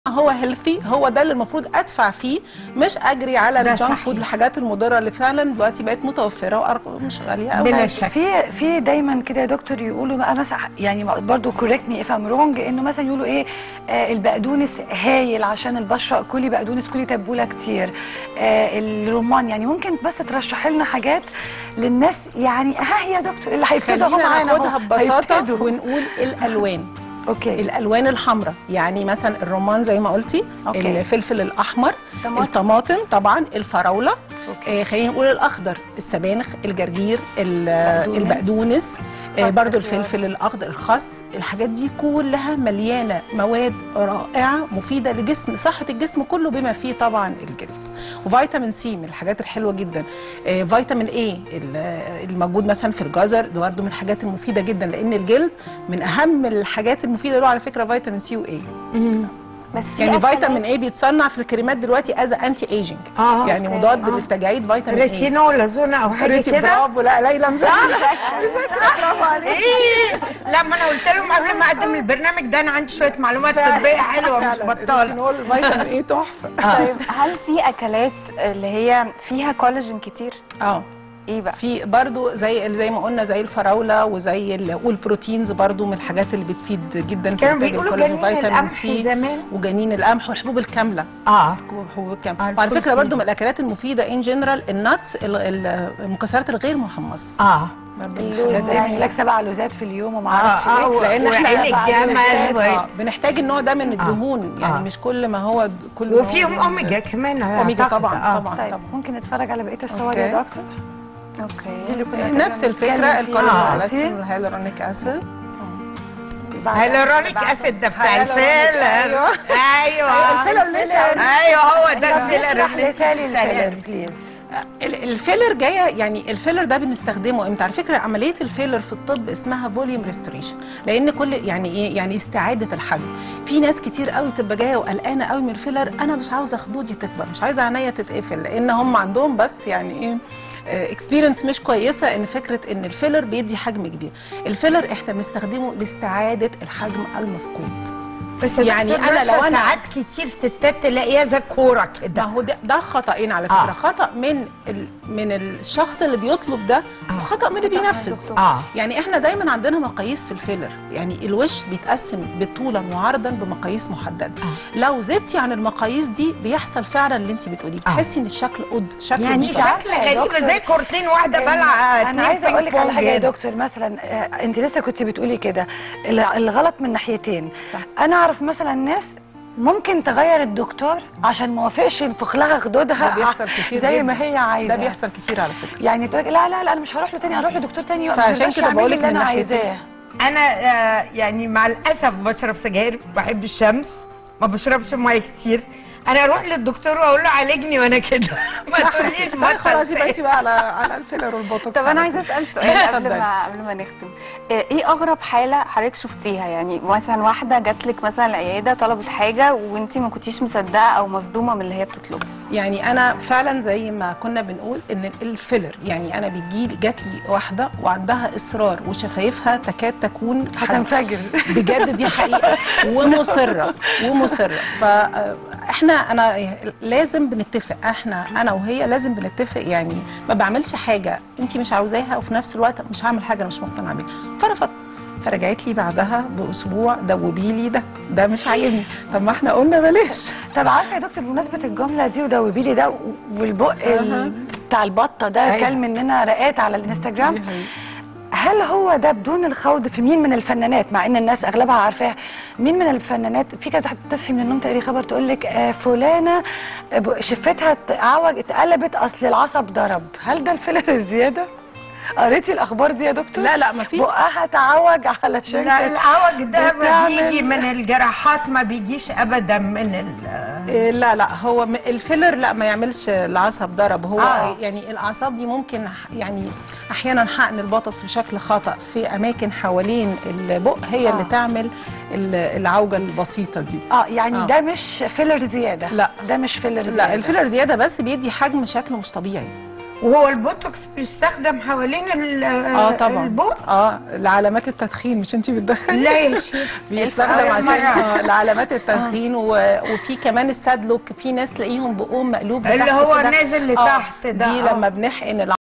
هو هيلثي هو ده اللي المفروض ادفع فيه مش اجري على ده الجانك صحيح. فود الحاجات المضره اللي فعلا دلوقتي بقت متوفره وارقام مش غاليه قوي بلا شك في في دايما كده يا دكتور يقولوا بقى مثلا يعني برضه كوريكت مي اف ام رونج انه مثلا يقولوا ايه آه البقدونس هايل عشان البشره كلي بقدونس كلي تبوله كتير آه الرمان يعني ممكن بس ترشحي لنا حاجات للناس يعني ها يا دكتور اللي هيبتدوا خلينا اهو معانا ناخدها أهو، ببساطه هيبتدوا. ونقول الالوان اوكي الالوان الحمراء يعني مثلا الرمان زي ما قلتي أوكي. الفلفل الاحمر طماطم. الطماطم طبعا الفراوله أوكي. آه خلينا نقول الاخضر السبانخ الجرجير ال- بقدونس. البقدونس آه خس برضو خيار. الفلفل الاخضر الخس الحاجات دي كلها مليانه مواد رائعه مفيده لجسم صحه الجسم كله بما فيه طبعا الجلد وفيتامين سي من الحاجات الحلوه جدا آه فيتامين اي الموجود مثلا في الجزر ده برضو من الحاجات المفيده جدا لان الجلد من اهم الحاجات المفيده له على فكره فيتامين سي واي بس في يعني أكلات- فيتامين اي بيتصنع في الكريمات دلوقتي از انتي ايجنج اه يعني أوكي. مضاد آه. للتجاعيد فيتامين اي ريتينول اظن او حاجه قريتي كده برافو لا ليلى مذاكره برافو عليكي ايه لما انا قلت لهم قبل ما اقدم البرنامج ده انا عندي شويه معلومات طبيه حلوه مش فعلاً، بطاله الريتينول فيتامين اي تحفه طيب هل في اكلات اللي هي فيها كولاجين كتير اه ايه بقى في برضو زي زي ما قلنا زي الفراوله وزي ال- والبروتينز برضو من الحاجات اللي بتفيد جدا في كانوا إنتاج بيقولوا الكولاجين، جنين فيتامين القمح سي زمان وجنين القمح والحبوب الكامله اه الحبوب الكامله آه، وعلى الفول فكره برضو سيد. من الاكلات المفيده ان جنرال النتس ال- ال- المكسرات الغير محمصه اه برضو من اللوز الحاجات دايما يقول لك سبع لوزات في اليوم وما اعرفش اه ايه اه لان احنا وعين بعد الجمل بنحتاج, و- آه بنحتاج النوع ده من الدهون يعني آه. مش كل ما هو د- كل ما هو وفيهم دهون. اوميجا كمان اوميجا أعتقد. طبعا آه. طبعا طيب طبعا ممكن نتفرج على بقيه الصور أوكي. يا دكتور دي اوكي اللي كنا نفس تقريباً الفكره بنتكلم فيها الكولاجين آه. والألاستين والهيالورونيك اسيد بعد- هيلورونيك اسيد ده بتاع هيلورونيك، الفيلر أيوة. ايوه الفيلر اللي انت عاوزاه. ايوه هو ده طب الفيلر نشرح اللي انت لسالي الفيلر بتسألي. بليز ال- الفيلر جايه يعني الفيلر ده بنستخدمه امتى على فكره عمليه الفيلر في الطب اسمها فوليوم ريستوريشن لان كل يعني ايه يعني استعاده الحجم في ناس كتير قوي تبقى جايه وقلقانه قوي من الفيلر انا مش عاوزه خدودي تكبر مش عايزه عينيا تتقفل لان هم عندهم بس يعني ايه اكسبيرينس مش كويسه ان فكره ان الفيلر بيدي حجم كبير الفيلر احنا بنستخدمه لاستعاده الحجم المفقود بس يعني يعني أنا انا لو لو أنا- ساعات كتير ستات تلاقيها زي كوره ما كده هو ده, ده خطأين على فكره آه. آه. خطأ من ال من الشخص اللي بيطلب ده آه. وخطأ من اللي بينفذ اه يعني احنا دايما عندنا مقاييس في الفيلر يعني الوش بيتقسم بطولا وعرضا بمقاييس محدده آه. لو زدتي عن المقاييس دي بيحصل فعلا اللي انت بتقوليه بتحسي ان الشكل قد شكل يعني مش طبيعي. شكل يا غريبه دكتور. زي كورتين واحده بلعه انا عايزه اقول لك على حاجه يا دكتور مثلا آه، انت لسه كنت بتقولي كده ال- الغلط من ناحيتين صح. انا اعرف مثلا ناس ممكن تغير الدكتور عشان ما وافقش ينفخ لها خدودها ده بيحصل كتير زي جداً. ما هي عايزه ده بيحصل كتير على فكره يعني تقول لك لا لا لا انا مش هروح له تاني هروح لدكتور تاني ما فعشان يقدرش كده يعمل لي بقولك اللي من انا ناحيتين. عايزاه انا آه يعني مع الاسف بشرب سجاير بحب الشمس ما بشربش ميه كتير انا اروح للدكتور واقول له عالجني وانا كده ما تقوليش طيب خلاص يبقى بطل انت بقى على على الفيلر والبوتوكس طب على انا عايزه طول. اسال سؤال قبل اتفضلي. ما قبل ما نختم آه، ايه اغرب حاله حضرتك شفتيها يعني مثلا واحده جات لك مثلا العياده طلبت حاجه وانت ما كنتيش مصدقه او مصدومه من اللي هي بتطلبه يعني انا فعلا زي ما كنا بنقول ان الفيلر يعني انا بيجي لي جات لي واحده وعندها اصرار وشفايفها تكاد تكون حجم هتنفجر بجد دي حقيقه ومصره ومصره فاحنا انا لازم بنتفق احنا انا وهي لازم بنتفق يعني ما بعملش حاجه انت مش عاوزاها وفي نفس الوقت مش هعمل حاجه انا مش مقتنعه بيها فرفضت فرجعت لي بعدها باسبوع دوبي لي ده ده مش عاجبني طب ما احنا قلنا بلاش طب عارفه يا دكتور بمناسبه الجمله دي ودوبي لي ده والبق ال- بتاع البطه ده أيوة. كل مننا رقات على الانستجرام هل هو ده بدون الخوض في مين من الفنانات مع ان الناس اغلبها عارفاها مين من الفنانات في كذا حد تصحي من النوم تقري خبر تقول لك آه فلانه ب- شفتها اتعوج اتقلبت اصل العصب ضرب هل ده الفيلر الزياده قريتي الاخبار دي يا دكتور لا لا ما فيش بقها تعوج علشان لا كده. العوج ده ما بتعمل- بيجي من الجراحات ما بيجيش ابدا من ال إيه، لا لا هو م- الفيلر لا ما يعملش العصب ضرب هو آه. آه. يعني الاعصاب دي ممكن ح- يعني احيانا حقن البوتوكس بشكل خطا في اماكن حوالين البق هي آه. اللي تعمل ال- العوجه البسيطه دي اه يعني آه. ده مش فيلر زياده لا. ده مش فيلر زياده لا الفيلر زياده بس بيدي حجم شكله مش طبيعي وهو البوتوكس بيستخدم حوالين ال- اه طبعا البق اه لعلامات التدخين مش انت بتدخني لا يا شيخ بيستخدم أول عشان مرة. آه، لعلامات التدخين و... وفي كمان الساد لوك في ناس تلاقيهم بقهم مقلوب اللي لتحت هو كده. نازل آه، لتحت ده، دي آه. لما بنحقن